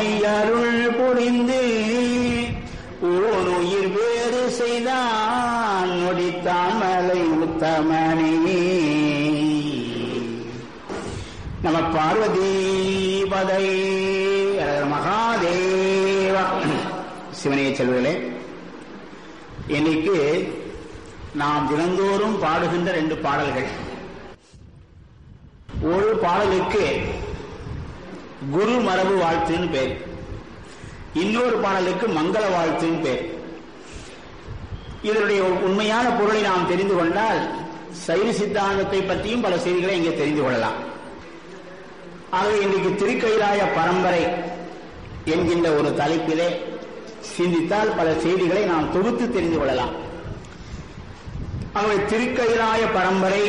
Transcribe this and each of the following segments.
மையருள் புரிந்து ஊனுயிர் வேறு செய்தான் நொடித்தான் மலை உத்தமனே நம பார்வதி பதை மகாதேவ சிவனைய செல்வர்களே இன்னைக்கு நாம் தினந்தோறும் பாடுகின்ற ரெண்டு பாடல்கள் ஒரு பாடலுக்கு குரு மரபு வாழ்த்துன்னு பேர் இன்னொரு பாடலுக்கு மங்கள வாழ்த்துன்னு பேர் இதனுடைய உண்மையான பொருளை நாம் தெரிந்து கொண்டால் சைவ சித்தாந்தத்தை பற்றியும் பல செய்திகளை இங்கே தெரிந்து கொள்ளலாம் ஆகவே இன்றைக்கு திருக்கைலாய பரம்பரை என்கின்ற ஒரு தலைப்பிலே சிந்தித்தால் பல செய்திகளை நாம் தொகுத்து தெரிந்து கொள்ளலாம் ஆகவே திருக்கைலாய பரம்பரை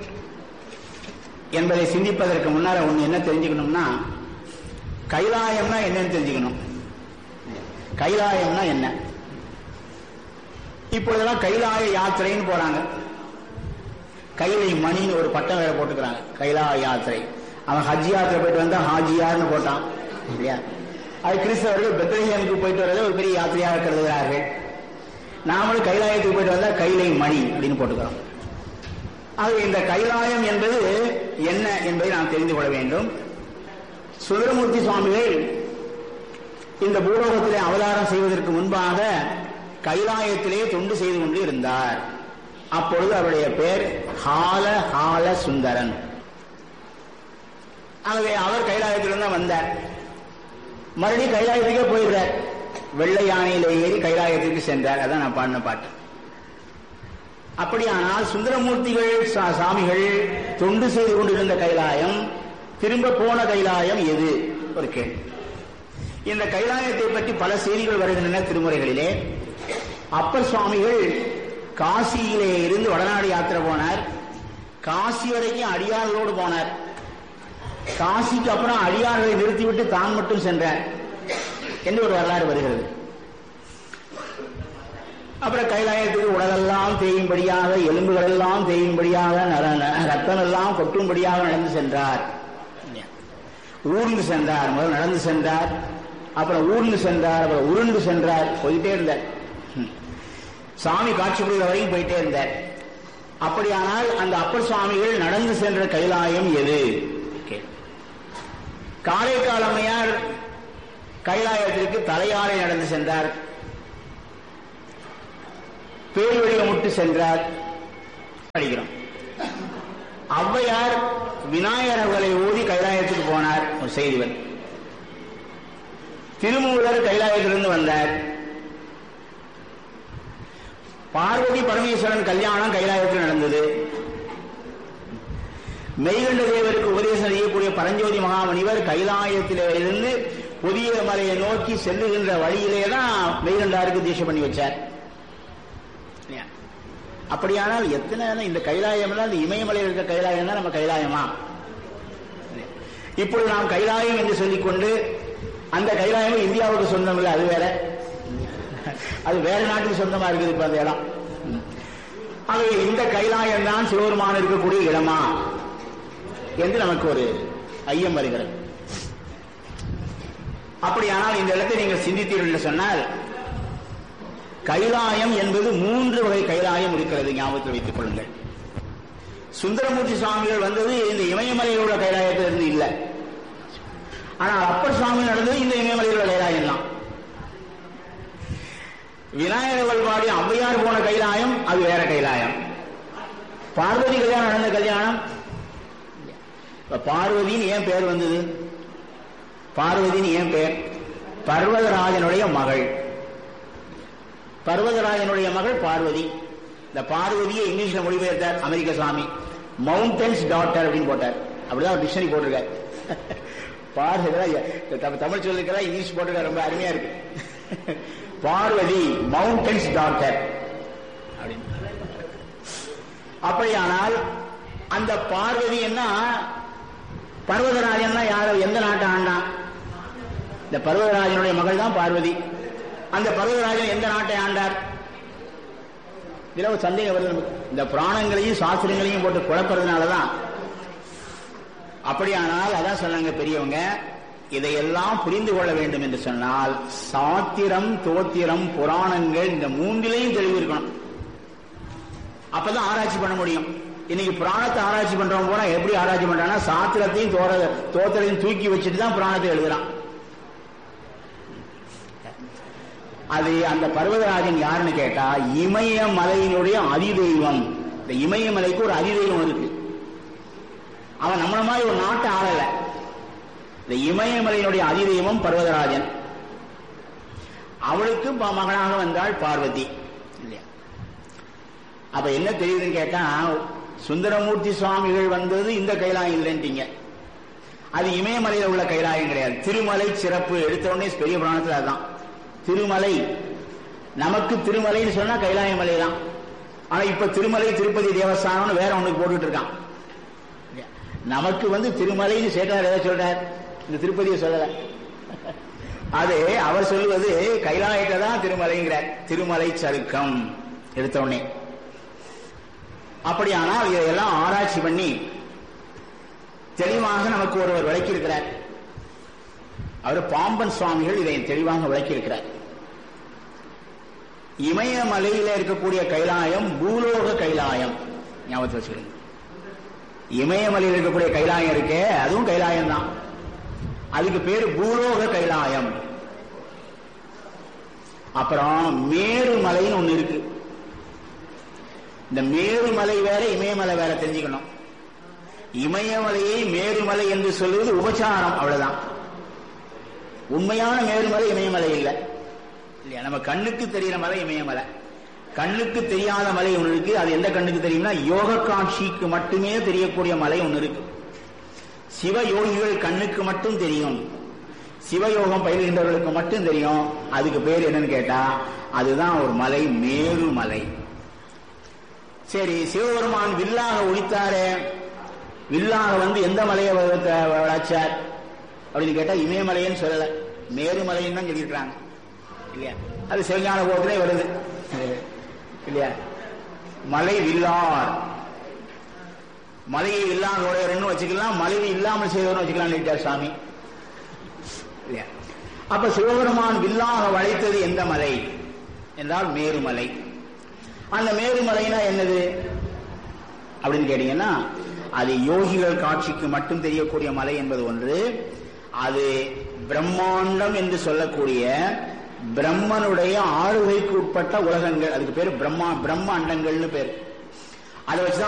என்பதை சிந்திப்பதற்கு முன்னால ஒண்ணு என்ன தெரிஞ்சுக்கணும்னா கைலாயம்னா என்னன்னு தெரிஞ்சுக்கணும் கைலாயம்னா என்ன இப்பொழுதெல்லாம் கைலாய யாத்திரைன்னு போறாங்க கைலை மணின்னு ஒரு பட்டம் வேற போட்டுக்கிறாங்க கைலாய யாத்திரை அவன் ஹஜ் யாத்திரை போயிட்டு வந்தா ஹாஜியார்னு போட்டான் இல்லையா அது கிறிஸ்தவர்கள் பெத்ரஹேமுக்கு போயிட்டு வரதை ஒரு பெரிய யாத்திரையாக கருதுகிறார்கள் நாமளும் கைலாயத்துக்கு போயிட்டு வந்தா கைலை மணி அப்படின்னு போட்டுக்கிறோம் ஆகவே இந்த கைலாயம் என்பது என்ன என்பதை நாம் தெரிந்து கொள்ள வேண்டும் சுந்தரமூர்த்தி சுவாமிகள் இந்த பூலோகத்திலே அவதாரம் செய்வதற்கு முன்பாக கைலாயத்திலே தொண்டு செய்து கொண்டு இருந்தார் அப்பொழுது அவருடைய பெயர் ஹால ஹால சுந்தரன் ஆகவே அவர் கைலாயத்திலிருந்து தான் வந்தார் மறுபடியும் கைலாயத்துக்கே போயிடுறார் வெள்ளை யானையில ஏறி கைலாயத்திற்கு சென்றார் அதான் நான் பாடின பாட்டு அப்படியானால் சுந்தரமூர்த்திகள் சாமிகள் தொண்டு செய்து கொண்டிருந்த கைலாயம் திரும்ப போன கைலாயம் எது ஒரு கேள்வி இந்த கைலாயத்தை பற்றி பல செய்திகள் வருகின்றன திருமுறைகளிலே அப்பர் சுவாமிகள் காசியிலே இருந்து வடநாடு யாத்திரை போனார் காசி வரைக்கும் அடியார்களோடு போனார் காசிக்கு அப்புறம் அடியார்களை நிறுத்திவிட்டு தான் மட்டும் சென்றார் என்று ஒரு வரலாறு வருகிறது அப்புறம் கைலாயத்துக்கு உடலெல்லாம் தேயும்படியாக எலும்புகள் எல்லாம் தேயும்படியாக ரத்தம் எல்லாம் கொட்டும்படியாக நடந்து சென்றார் ஊர்ந்து சென்றார் முதல் நடந்து சென்றார் அப்புறம் ஊர்ந்து சென்றார் அப்புறம் உருண்டு சென்றார் போயிட்டே இருந்தார் சாமி காட்சி கொடுக்கிற வரைக்கும் போயிட்டே இருந்தார் அப்படியானால் அந்த அப்பர் சுவாமிகள் நடந்து சென்ற கைலாயம் எது காரைக்கால் அம்மையார் கைலாயத்திற்கு தலையாரை நடந்து சென்றார் பேர்வழியை முட்டு சென்றார் படிக்கிறோம் ஔவையார் விநாயகர்களை ஊதி கைலாயத்துக்கு போனார் ஒரு செய்திவன் திருமூலர் கைலாயத்திலிருந்து வந்தார் பார்வதி பரமேஸ்வரன் கல்யாணம் கைலாயத்தில் நடந்தது மெய்கண்ட தேவருக்கு உபதேசம் செய்யக்கூடிய பரஞ்சோதி மகாமணிவர் கைலாயத்திலே இருந்து புதிய மலையை நோக்கி செல்லுகின்ற வழியிலே தான் மெய்கண்டாருக்கு தீட்சை பண்ணி வச்சார் அப்படியானால் எத்தனை இந்த கைலாயம் இந்த இமயமலையில் இருக்க கைலாயம் தான் நம்ம கைலாயமா இப்பொழுது நாம் கைலாயம் என்று சொல்லிக்கொண்டு அந்த கைலாயம் இந்தியாவுக்கு சொந்தம் இல்லை அது வேற அது வேற நாட்டுக்கு சொந்தமா இருக்குது இப்ப அந்த இடம் ஆகவே இந்த கைலாயம் தான் சிவபெருமான இருக்கக்கூடிய இடமா என்று நமக்கு ஒரு ஐயம் வருகிறது அப்படியானால் இந்த இடத்தை நீங்கள் சிந்தித்தீர்கள் என்று சொன்னால் கைலாயம் என்பது மூன்று வகை கைலாயம் இருக்கிறது ஞாபகத்தில் வைத்துக் கொள்ளுங்கள் சுந்தரமூர்த்தி சுவாமிகள் வந்தது இந்த இமயமலையில் உள்ள கைலாயத்திலிருந்து இல்லை ஆனால் அப்பர் சுவாமி நடந்தது இந்த இமயமலையில் உள்ள கைலாயம் தான் விநாயகர் வழிபாடு ஔவையார் போன கைலாயம் அது வேற கைலாயம் பார்வதி கல்யாணம் நடந்த கல்யாணம் பார்வதின்னு ஏன் பேர் வந்தது பார்வதின்னு ஏன் பேர் பர்வதராஜனுடைய மகள் பர்வதராஜனுடைய மகள் பார்வதி இந்த பார்வதியை இங்கிலீஷ்ல மொழிபெயர்த்தார் அமெரிக்க சுவாமி மவுண்டன்ஸ் டாக்டர் அப்படின்னு போட்டார் அப்படிதான் ஒரு டிக்ஷனரி போட்டிருக்கார் பார்வதி தமிழ் சொல்லிருக்கிறா இங்கிலீஷ் போட்டிருக்கார் ரொம்ப அருமையா இருக்கு பார்வதி மவுண்டன்ஸ் டாக்டர் அப்படின்னு அப்படியானால் அந்த பார்வதி என்ன பர்வதராஜன் யார எந்த நாட்டை ஆண்டான் இந்த பர்வதராஜனுடைய மகள் தான் பார்வதி அந்த பர்வதராஜன் எந்த நாட்டை ஆண்டார் இதுல ஒரு சந்தேகம் வருது நமக்கு இந்த புராணங்களையும் சாஸ்திரங்களையும் போட்டு குழப்பறதுனாலதான் அப்படியானால் அதான் சொன்னாங்க பெரியவங்க இதையெல்லாம் புரிந்து கொள்ள வேண்டும் என்று சொன்னால் சாத்திரம் தோத்திரம் புராணங்கள் இந்த மூன்றிலையும் தெளிவு இருக்கணும் அப்பதான் ஆராய்ச்சி பண்ண முடியும் இன்னைக்கு புராணத்தை ஆராய்ச்சி பண்றவங்க பூரா எப்படி ஆராய்ச்சி பண்றான்னா சாத்திரத்தையும் தோர தோத்திரத்தையும் தூக்கி வச்சுட்டு தான் புராணத்தை எழுதுறான் அது அந்த பர்வதராஜன் யாருன்னு கேட்டா இமயமலையினுடைய அதிதெய்வம் இந்த இமயமலைக்கு ஒரு அதிதெய்வம் இருக்கு அவன் நம்மள மாதிரி ஒரு நாட்டை ஆளல இந்த இமயமலையினுடைய அதிதெய்வம் பர்வதராஜன் அவளுக்கு ப- மகனாக வந்தாள் பார்வதி இல்லையா அப்ப என்ன தெரியுதுன்னு கேட்டா சுந்தரமூர்த்தி சுவாமிகள் வந்தது இந்த கைலாயம் இல்லைன்றீங்க அது இமயமலையில உள்ள கைலாயம் கிடையாது திருமலை சிறப்பு எடுத்த உடனே பெரிய புராணத்துல அதுதான் திருமலை நமக்கு திருமலைன்னு சொன்னா கைலாய மலை தான் ஆனா இப்ப திருமலை திருப்பதி தேவஸ்தானம்னு வேற ஒண்ணுக்கு போட்டுட்டு இருக்கான் நமக்கு வந்து திருமலைன்னு சேட்டார் எதை சொல்றார் இந்த திருப்பதியை சொல்லல அது அவர் சொல்லுவது கைலாயத்தை தான் திருமலைங்கிறார் திருமலை சருக்கம் எடுத்த உடனே அப்படியானால் இதையெல்லாம் ஆராய்ச்சி பண்ணி தெளிவாக நமக்கு ஒருவர் விளக்கியிருக்கிறார் அவர் பாம்பன் சுவாமிகள் இதை தெளிவாக விளக்கியிருக்கிறார் இமயமலையில இருக்கக்கூடிய கைலாயம் பூலோக கைலாயம் ஞாபகத்தில் வச்சுக்கணும் இமயமலையில் இருக்கக்கூடிய கைலாயம் இருக்கே அதுவும் கைலாயம் தான் அதுக்கு பேரு பூலோக கைலாயம் அப்புறம் மேருமலைன்னு ஒண்ணு இருக்கு இந்த மேருமலை வேற இமயமலை வேற தெரிஞ்சுக்கணும் இமயமலையை மேருமலை என்று சொல்லுவது உபச்சாரம் அவ்வளவுதான் உண்மையான மேருமலை இமயமலை இல்லை இல்லையா நம்ம கண்ணுக்கு தெரிகிற மலை இமயமலை கண்ணுக்கு தெரியாத மலை ஒன்று இருக்கு அது எந்த கண்ணுக்கு தெரியும்னா யோக காட்சிக்கு மட்டுமே தெரியக்கூடிய மலை ஒன்று இருக்கு சிவயோகிகள் கண்ணுக்கு மட்டும் தெரியும் சிவயோகம் பயில்கின்றவர்களுக்கு மட்டும் தெரியும் அதுக்கு பேர் என்னன்னு கேட்டா அதுதான் ஒரு மலை மேருமலை சரி சிவபெருமான் வில்லாக ஒழித்தாரே வில்லாக வந்து எந்த மலையை வளர்த்த- வளர்ச்சார் அப்படின்னு கேட்டா இமயமலைன்னு சொல்லல மேருமலைன்னு தான் சொல்லியிருக்கிறாங்க இல்லையா அது சிவஞான கோபத்திலே வருது இல்லையா மலை வில்லார் மலையை இல்லாத உடையவர்னு வச்சுக்கலாம் மலையை இல்லாமல் செய்தவர்னு வச்சுக்கலாம் நீட்டார் சாமி இல்லையா அப்ப சிவபெருமான் வில்லாக வளைத்தது எந்த மலை என்றால் மேருமலை அந்த மேருமலைனா என்னது அப்படின்னு கேட்டீங்கன்னா அது யோகிகள் காட்சிக்கு மட்டும் தெரியக்கூடிய மலை என்பது ஒன்று அது பிரம்மாண்டம் என்று சொல்லக்கூடிய பிரம்மனுடைய ஆளுகைக்கு உட்பட்ட உலகங்கள் அதுக்கு பேர் பிரம்மா பிரம்ம அண்டங்கள்னு பேர் அதை வச்சுதான்